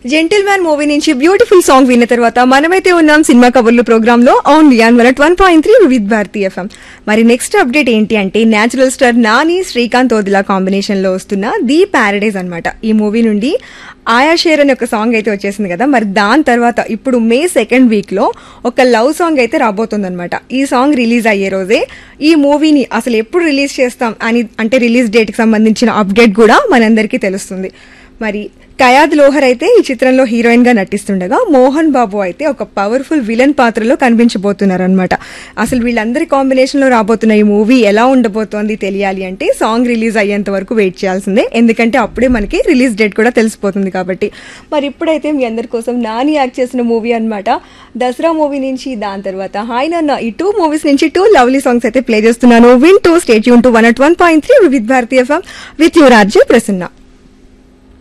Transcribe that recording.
gentle gentleman movie నుంచి beautiful song విన్న తర్వాత మనమైతే ఉన్నాం సినిమా కబుర్లు ప్రోగ్రామ్ లో only on one one point three with Bharathi FM మరి నెక్స్ట్ అప్డేట్ ఏంటి అంటే natural star Nani Srikanth Odela combination లో వస్తున్న ది ప్యారడైజ్ అన్నమాట ఈ మూవీ నుండి ఆయా షేర్ అనే ఒక సాంగ్ అయితే వచ్చేసింది కదా మరి దాని తర్వాత ఇప్పుడు మే సెకండ్ వీక్ లో ఒక లవ్ సాంగ్ అయితే రాబోతుంది అనమాట ఈ సాంగ్ రిలీజ్ అయ్యే రోజే ఈ మూవీని అసలు ఎప్పుడు రిలీజ్ చేస్తాం అని అంటే రిలీజ్ డేట్ కి సంబంధించిన అప్డేట్ కూడా మనందరికీ తెలుస్తుంది మరి కయాద్ లోహర్ అయితే ఈ చిత్రంలో హీరోయిన్ గా నటిస్తుండగా మోహన్ బాబు అయితే ఒక పవర్ఫుల్ విలన్ పాత్రలో కనిపించబోతున్నారు అనమాట అసలు వీళ్ళందరి కాంబినేషన్ లో రాబోతున్న ఈ మూవీ ఎలా ఉండబోతోంది తెలియాలి అంటే సాంగ్ రిలీజ్ అయ్యేంత వరకు వెయిట్ చేయాల్సిందే ఎందుకంటే అప్పుడే మనకి రిలీజ్ డేట్ కూడా తెలిసిపోతుంది కాబట్టి మరి ఇప్పుడైతే మీ అందరి కోసం నాని యాక్ట్ చేసిన మూవీ అన్నమాట దసరా మూవీ నుంచి దాని తర్వాత హాయ్ నాన్న ఈ టూ మూవీస్ నుంచి టూ లవ్లీ సాంగ్స్ అయితే ప్లే చేస్తున్నాను విన్ టూ స్టేట్ యూన్ to one at one point three with Bharatiya with your RJ Prasanna